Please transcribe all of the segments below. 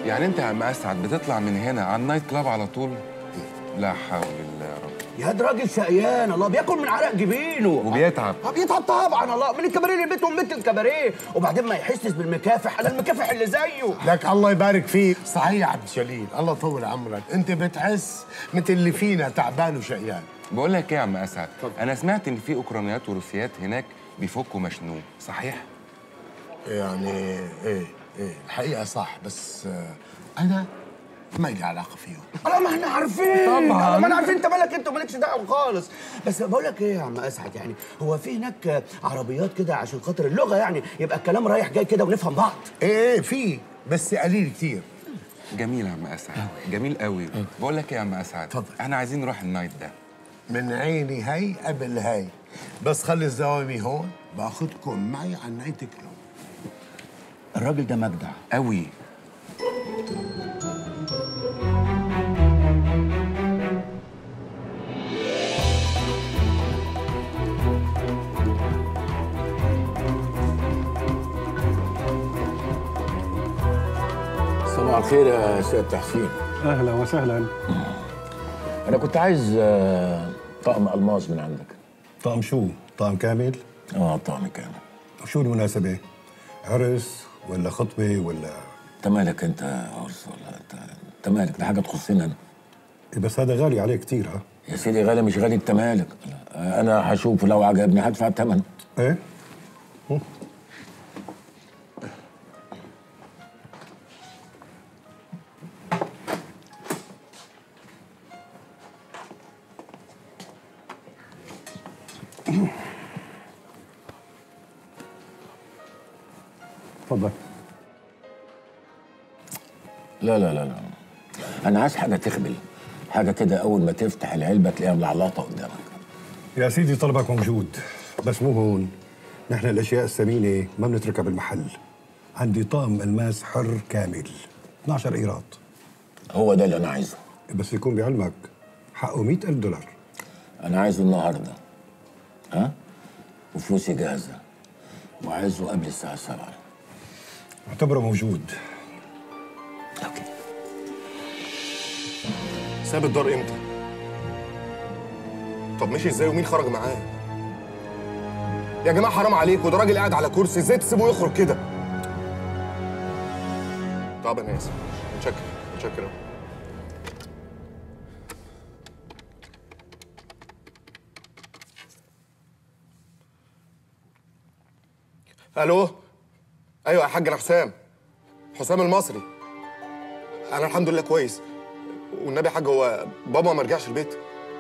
يعني انت يا عم اسعد بتطلع من هنا على النايت كلاب على طول لا حول الله يا رب يا ده راجل شقيان الله بياكل من عرق جبينه وبيتعب اه بيتعب طبعا الله من الكباريه للبيت ومن بيت الكباريه وبعدين ما يحسش بالمكافح انا المكافح اللي زيه لك الله يبارك فيك صحيح يا عبد الجليل الله يطول عمرك انت بتحس مثل اللي فينا تعبان وشقيان بقول لك ايه يا عم اسعد انا سمعت ان في اوكرانيات وروسيات هناك بيفكوا مشنوق صحيح يعني ايه ايه الحقيقه صح بس آه، انا ما لي علاقه فيهم الله ما احنا عارفين طبعاً. الله ما احنا عارفين انت مالك انت ومالكش دعوه خالص بس بقول لك ايه يا عم اسعد يعني هو في هناك عربيات كده عشان خاطر اللغه يعني يبقى الكلام رايح جاي كده ونفهم بعض ايه ايه في بس قليل كتير جميل يا عم اسعد جميل قوي بقول لك ايه يا عم اسعد اتفضل. احنا عايزين نروح النايت ده من عيني هي قبل هي بس خلي الزوامي هون باخدكم معي على النايت كلوب الراجل ده مجدع قوي صباح الخير يا سيادة حسين اهلا وسهلا أنا كنت عايز آه، طقم ألماس من عندك طقم شو؟ طقم كامل؟ اه طقم كامل شو المناسبة؟ عرس ولا خطبة ولا أنت مالك أنت يا عرس ولا أنت أنت مالك ده حاجة تخصني أنا إيه بس هذا غالي عليه كثير ها؟ يا سيدي غالي مش غالي أنت مالك لا، أنا هشوف لو عجبني هدفع الثمن ايه؟ تفضل لا لا لا لا أنا عايز حاجة تخبل حاجة كده أول ما تفتح العلبة تلاقيها ملعلطة قدامك يا سيدي طلبك موجود بس مو هون نحن الاشياء الثمينه ما بنتركها بالمحل عندي طقم الماس حر كامل 12 ايراد هو ده اللي أنا عايزه بس يكون بعلمك حقه 100 ألف دولار أنا عايزه النهاردة ها وفلوسي جاهزة وعايزه قبل الساعة 7 اعتبره موجود أوكي ساب الدار امتى؟ طب مشي ازاي ومين خرج معاه؟ يا جماعه حرام عليكم ده راجل قاعد على كرسي ازاي تسيبوه يخرج كده؟ طب انا اسف متشكر متشكر أوي. الو ايوه يا حاج انا حسام حسام المصري انا الحمد لله كويس والنبي يا حاج هو بابا ما رجعش البيت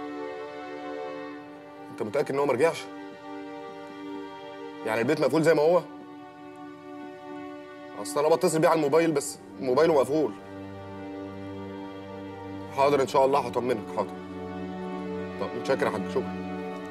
انت متاكد ان هو ما رجعش يعني البيت مقفول زي ما هو اصل انا بتصل بيه على الموبايل بس موبايله مقفول حاضر ان شاء الله هطمنك حاضر طب متشكر يا حاج شكرا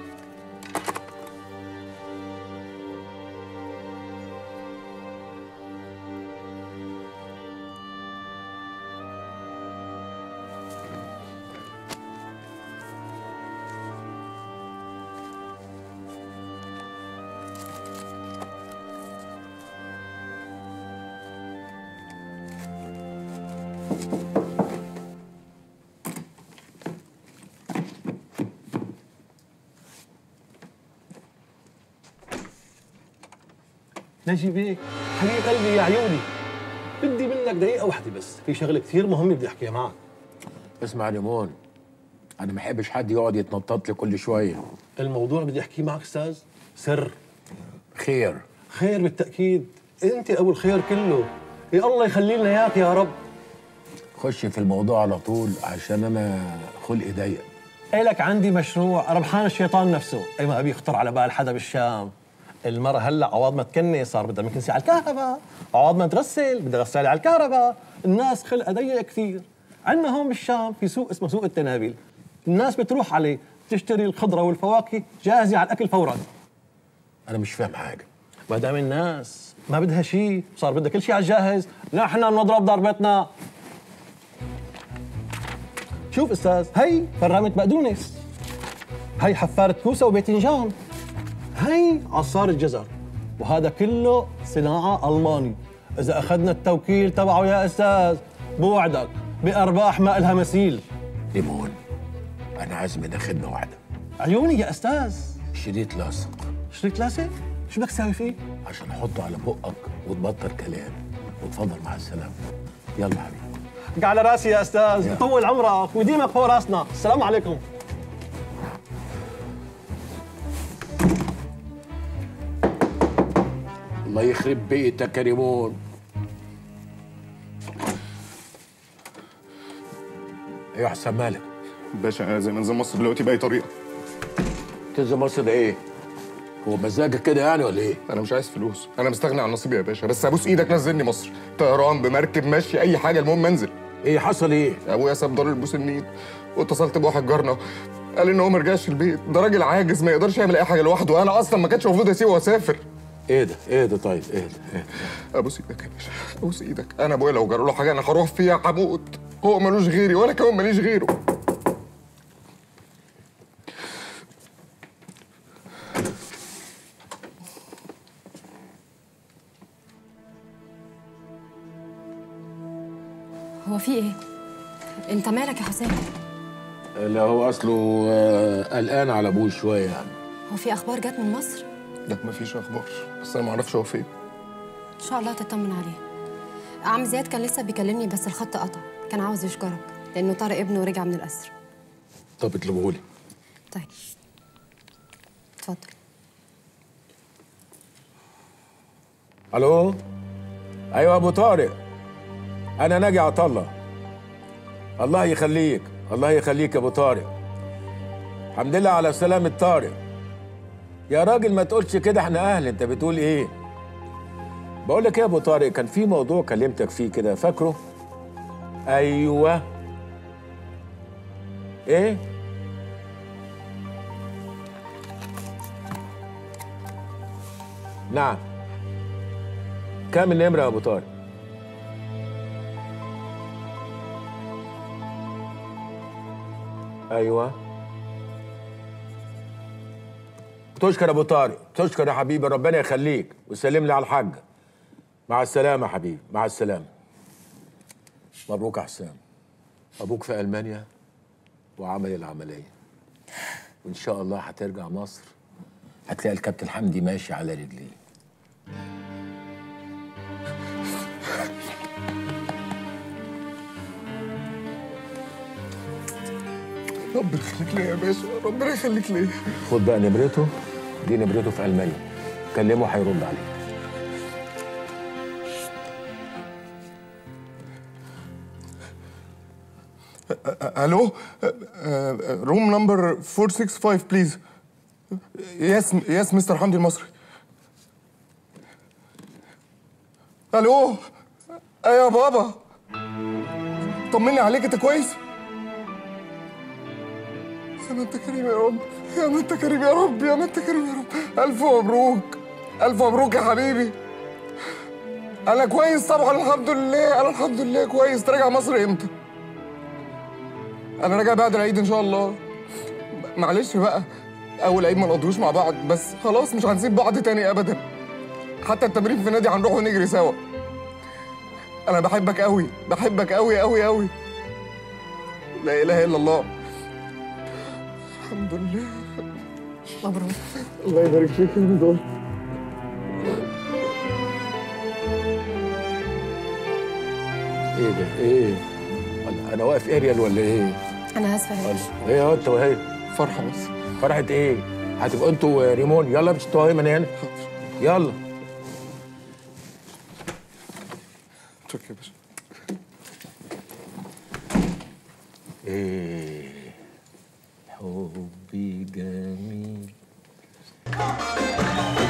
نجي بيك حبيب قلبي يا عيوني بدي منك دقيقة واحدة بس في شغلة كثير مهمة بدي أحكيها معك اسمع يا ليمون انا ما بحبش حد يقعد يتنطط لي كل شويه الموضوع بدي أحكيه معك أستاذ سر خير خير بالتأكيد أنت أبو الخير كله يا الله يخلي لنا إياك يا رب خش في الموضوع على طول عشان انا خلقي ضيق إلك عندي مشروع ربحان الشيطان نفسه أي ما أبي يخطر على بال حدا بالشام المرة هلا عوض ما تكني صار بدها مكنسة على الكهرباء عوض ما تغسل بدها غسالة على الكهرباء الناس خلقها ضيق كثير عندنا هون بالشام في سوق اسمه سوق التنابل الناس بتروح عليه تشتري الخضرة والفواكه جاهزة على الأكل فورا انا مش فاهم حاجه ما دام الناس ما بدها شيء صار بدها كل شيء على الجاهز نحن نضرب ضربتنا شوف استاذ هي فرامة بقدونس هي حفارة كوسة وباذنجان هي عصارة جزر وهذا كله صناعة ألماني إذا أخذنا التوكيل تبعه يا أستاذ بوعدك بارباح ما لها مثيل ليمون انا عايز منك خدمه واحده عيوني يا استاذ شريط لاصق شريك لاسه شو بدك تساوي فيه عشان احطه على بقك وتبطل كلام وتفضل مع السلامه يلا حبيبي على راسي يا استاذ يطول عمرك ويديمك فوق راسنا السلام عليكم الله يخرب بيتك يا ريمون ايوه حسام مالك باشا انا زي ما انزل مصر دلوقتي باي طريقه تنزل مصر ده ايه؟ هو مزاجك كده يعني ولا ايه؟ انا مش عايز فلوس انا مستغني عن نصيبي يا باشا بس ابوس ايدك نزلني مصر طيران بمركب ماشي اي حاجه المهم انزل ايه حصل ايه؟ ابويا ساب دار البوس النيل واتصلت بواحد جارنا قال ان هو ما رجعش البيت ده راجل عاجز ما يقدرش يعمل اي حاجه لوحده وانا اصلا ما كانش المفروض اسيبه واسافر ايه ده؟ ايه ده طيب؟ ايه ده؟ إيه ده؟ ابوس ايدك يا باشا ابوس ايدك انا ابويا لو جرى له حاجه انا هروح فيها هموت هو ملوش غيري وانا كمان ماليش غيره هو في ايه؟ انت مالك يا حسام؟ لا هو اصله آه، قلقان على ابوه شويه يعني هو في اخبار جت من مصر؟ ده ما فيش اخبار بس انا ما اعرفش هو فين ان شاء الله تطمن عليه عم زياد كان لسه بيكلمني بس الخط قطع كان عاوز يشكرك لانه طارق ابنه ورجع من الاسر طب اطلبه لي طيب اتفضل الو ايوه ابو طارق انا ناجي عطله الله يخليك الله يخليك يا ابو طارق الحمد لله على سلامة طارق يا راجل ما تقولش كده احنا اهل انت بتقول ايه بقول لك ايه يا ابو طارق كان في موضوع كلمتك فيه كده فاكره ايوه ايه نعم كام النمرة يا أبو طارق؟ أيوه تشكر يا أبو طارق تشكر يا حبيبي ربنا يخليك وسلم لي على الحاجة مع السلامة يا حبيبي مع السلامة مبروك يا حسام أبوك في ألمانيا وعمل العملية وإن شاء الله هترجع مصر هتلاقي الكابتن حمدي ماشي على رجليه ربنا يخليك ليا يا باشا ربنا يخليك ليا خد بقى نمرته دي نمرته في المانيا كلمه هيرد عليك الو روم نمبر 465 بليز يس يس مستر حمدي المصري الو ايوه يا بابا طمني عليك انت كويس يا ما انت كريم يا رب يا ما انت كريم يا رب يا ما انت كريم يا رب الف مبروك الف مبروك يا حبيبي انا كويس طبعا الحمد لله انا الحمد لله كويس تراجع مصر امتى انا راجع بعد العيد ان شاء الله معلش بقى اول عيد ما نقضيهوش مع بعض بس خلاص مش هنسيب بعض تاني ابدا حتى التمرين في النادي هنروح ونجري سوا انا بحبك قوي بحبك قوي قوي قوي لا اله الا الله الحمد لله مبروك الله يبارك فيك يا رمضان ايه ده ايه انا واقف اريال ولا ايه انا اسفه يا باشا ايه اهو انت وهي فرحه بس فرحة ايه هتبقوا انتوا ريمون يلا مش انتوا من هنا يلا شكرا يا باشا ايه حبي جميل